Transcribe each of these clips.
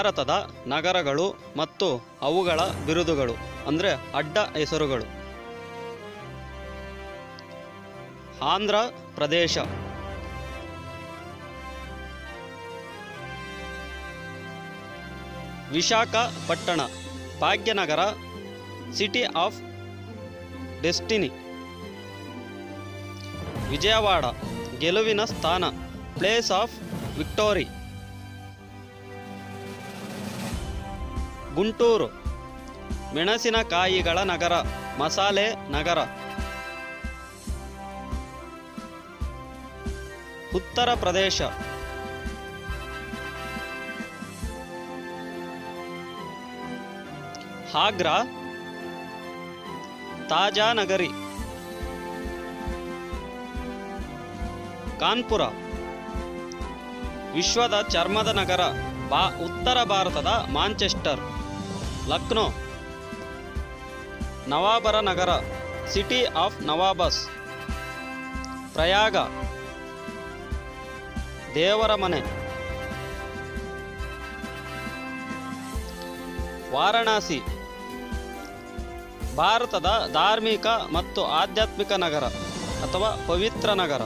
ಭಾರತದ ನಗರಗಳು ಮತ್ತು ಅವುಗಳ ಬಿರುದುಗಳು ಅಂದರೆ ಅಡ್ಡ ಹೆಸರುಗಳು Andhra Pradesh Visakhapatnam Bhagyanagar city of destiny Vijayawada ಗೆಲುವಿನ ಸ್ಥಾನ ಪ್ಲೇಸ್ ಆಫ್ ವಿಕ್ಟೋರಿ ಗುಂಟೂರು ಮೆಣಸಿನಕಾಯಿಗಳ ನಗರ ಮಸಾಲೆ ನಗರ ಉತ್ತರ ಪ್ರದೇಶ ಆಗ್ರಾ ತಾಜಾನಗರಿ ಕಾನ್ಪುರ ವಿಶ್ವದ ಚರ್ಮದ ನಗರ ಬಾ ಉತ್ತರ ಭಾರತದ ಮಾಂಚೆಸ್ಟರ್ ಲಕ್ನೋ ನವಾಬರ ನಗರ ಸಿಟಿ ಆಫ್ ನವಾಬಸ್ ಪ್ರಯಾಗ ದೇವರ ಮನೆ ವಾರಣಾಸಿ ಭಾರತದ ಧಾರ್ಮಿಕ ಮತ್ತು ಆಧ್ಯಾತ್ಮಿಕ ನಗರ ಅಥವಾ ಪವಿತ್ರ ನಗರ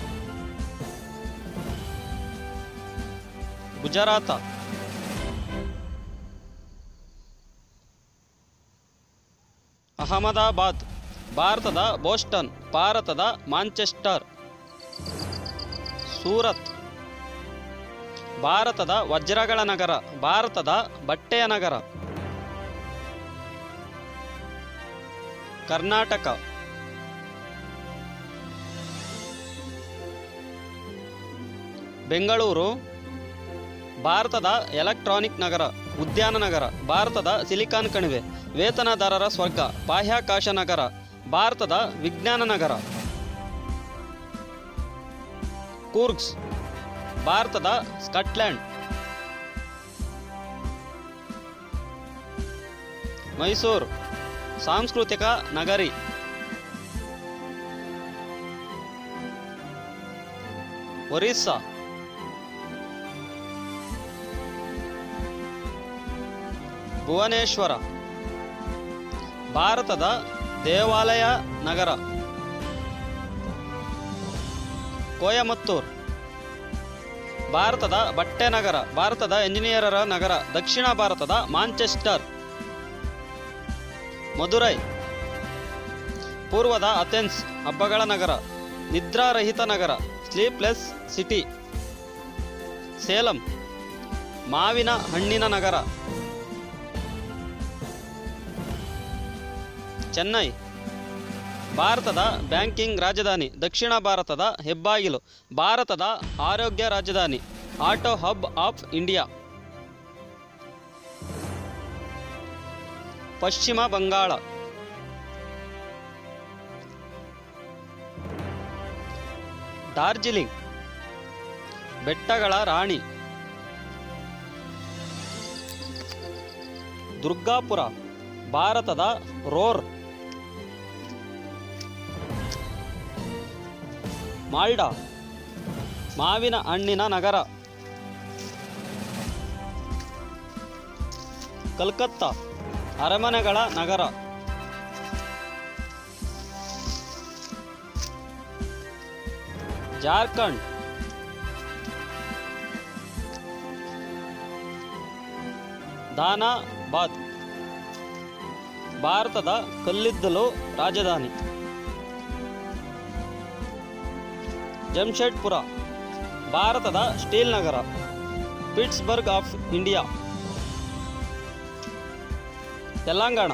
ಗುಜರಾತ ಅಹಮದಾಬಾದ್ ಭಾರತದ ಬೋಸ್ಟನ್ ಭಾರತದ ಮಾಂಚೆಸ್ಟರ್ ಸೂರತ್ ಭಾರತದ ವಜ್ರಗಳ ನಗರ ಭಾರತದ ಬಟ್ಟೆಯ ನಗರ ಕರ್ನಾಟಕ ಬೆಂಗಳೂರು ಭಾರತದ ಎಲೆಕ್ಟ್ರಾನಿಕ್ ನಗರ ಉದ್ಯಾನ ನಗರ ಭಾರತದ ಸಿಲಿಕಾನ್ ಕಣಿವೆ ವೇತನದಾರರ ಸ್ವರ್ಗ ಬಾಹ್ಯಾಕಾಶ ನಗರ ಭಾರತದ ವಿಜ್ಞಾನ ನಗರ ಕೂರ್ಗ್ಸ್ ಭಾರತದ ಸ್ಕಾಟ್ಲ್ಯಾಂಡ್ ಮೈಸೂರು ಸಾಂಸ್ಕೃತಿಕ ನಗರಿ ಒರಿಸ್ಸಾ ಭುವನೇಶ್ವರ ಭಾರತದ ದೇವಾಲಯ ನಗರ ಕೊಯಮತ್ತೂರ್ ಭಾರತದ ಬಟ್ಟೆ ನಗರ ಭಾರತದ ಎಂಜಿನಿಯರರ ನಗರ ದಕ್ಷಿಣ ಭಾರತದ ಮಾಂಚೆಸ್ಟರ್ ಮದುರೈ ಪೂರ್ವದ ಅಥೆನ್ಸ್ ಹಬ್ಬಗಳ ನಗರ ನಿದ್ರಾರಹಿತ ನಗರ ಸ್ಲೀಪ್ಲೆಸ್ ಸಿಟಿ ಸೇಲಂ ಮಾವಿನ ಹಣ್ಣಿನ ನಗರ ಚೆನ್ನೈ ಭಾರತದ ಬ್ಯಾಂಕಿಂಗ್ ರಾಜಧಾನಿ ದಕ್ಷಿಣ ಭಾರತದ ಹೆಬ್ಬಾಗಿಲು ಭಾರತದ ಆರೋಗ್ಯ ರಾಜಧಾನಿ ಆಟೋ ಹಬ್ ಆಫ್ ಇಂಡಿಯಾ ಪಶ್ಚಿಮ ಬಂಗಾಳ ಡಾರ್ಜಿಲಿಂಗ್ ಬೆಟ್ಟಗಳ ರಾಣಿ ದುರ್ಗಾಪುರ ಭಾರತದ ರೋರ್ ಮಾಲ್ಡಾ ಮಾವಿನ ಹಣ್ಣಿನ ನಗರ ಕಲ್ಕತ್ತಾ ಅರಮನೆಗಳ ನಗರ ಜಾರ್ಖಂಡ್ ದಾನಾಬಾದ್ ಭಾರತದ ಕಲ್ಲಿದ್ದಲು ರಾಜಧಾನಿ ಜಮ್ಶೆಡ್ಪುರ ಭಾರತದ ಸ್ಟೀಲ್ ನಗರ Pittsburgh of India Telangana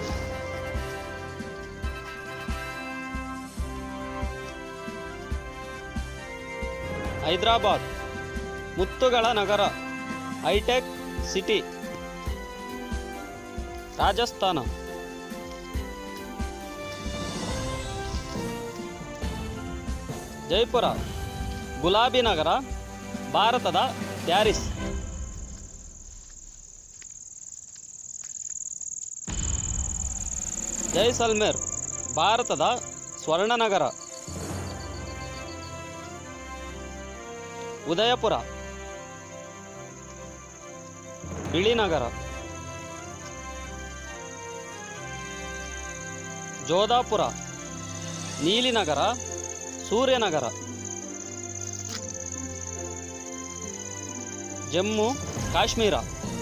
Hyderabad ಮುತ್ತುಗಳ ನಗರ ಹೈಟೆಕ್ ಸಿಟಿ ರಾಜಸ್ಥಾನ ಜೈಪುರ ಗುಲಾಬಿ ನಗರ ಭಾರತದ ಪ್ಯಾರಿಸ್ ಜೈಸಲ್ಮೇರ್ ಭಾರತದ ಸ್ವರ್ಣನಗರ ಬಿಳಿನಗರ ಜೋಧಾಪುರ ನೀಲಿನಗರ ಸೂರ್ಯನಗರ ಜಮ್ಮು ಕಾಶ್ಮೀರ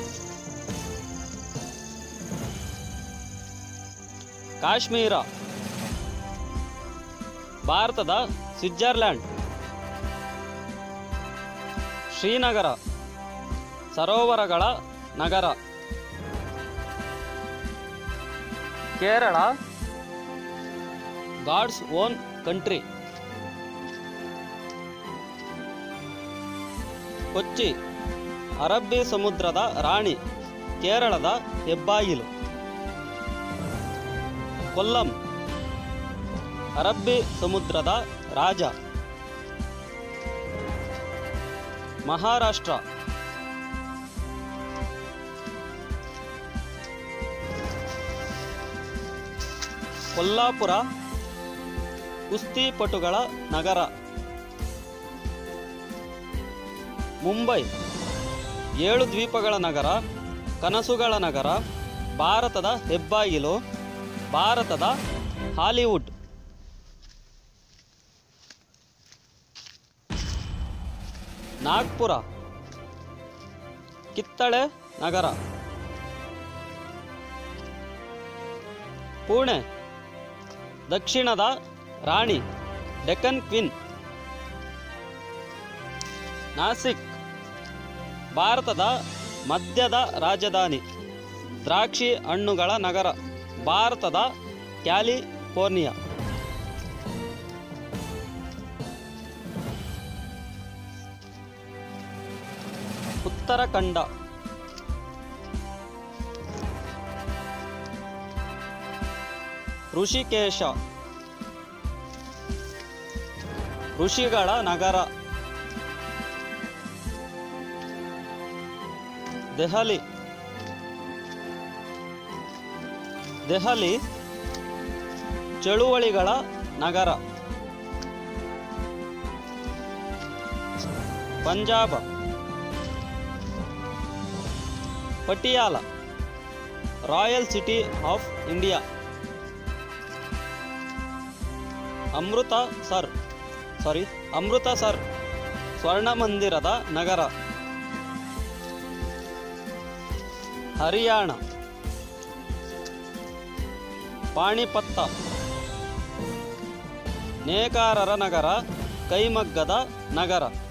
ಕಾಶ್ಮೀರ ಭಾರತದ ಸ್ವಿಟ್ಜರ್ಲ್ಯಾಂಡ್ ಶ್ರೀನಗರ ಸರೋವರಗಳ ನಗರ Kerala God's own country Kochi ಅರಬ್ಬಿ ಸಮುದ್ರದ ರಾಣಿ ಕೇರಳದ ಹೆಬ್ಬಾಗಿಲು ಕೊಲ್ಲಂ ಅರಬ್ಬಿ ಸಮುದ್ರದ ರಾಜ ಮಹಾರಾಷ್ಟ್ರ ಕೊಲ್ಲಾಪುರ ಕುಸ್ತಿಪಟುಗಳ ನಗರ ಮುಂಬೈ ಏಳು ದ್ವೀಪಗಳ ನಗರ ಕನಸುಗಳ ನಗರ ಭಾರತದ ಹೆಬ್ಬಾಗಿಲು ಭಾರತದ ಹಾಲಿವುಡ್ ನಾಗ್ಪುರ ಕಿತ್ತಳೆ ನಗರ ಪುಣೆ ದಕ್ಷಿಣದ ರಾಣಿ ಡೆಕ್ಕನ್ ಕ್ವಿನ್ ನಾಸಿಕ್ ಭಾರತದ ಮಧ್ಯದ ರಾಜಧಾನಿ ದ್ರಾಕ್ಷಿ ಹಣ್ಣುಗಳ ನಗರ ಭಾರತದ ಕ್ಯಾಲಿಫೋರ್ನಿಯಾ ಉತ್ತರಾಖಂಡ ಋಷಿಕೇಶ ಋಷಿಗಳ ನಗರ ದೆಹಲಿ ದೆಹಲಿ ಚಳುವಳಿಗಳ ನಗರ Punjab Patiala royal city of India Amritsar sorry Amritsar ಸ್ವರ್ಣ ಮಂದಿರದ ನಗರ ಹರಿಯಾಣ ಪಾಣಿಪತ್ತ ನೇಕಾರರ ನಗರ ಕೈಮಗ್ಗದ ನಗರ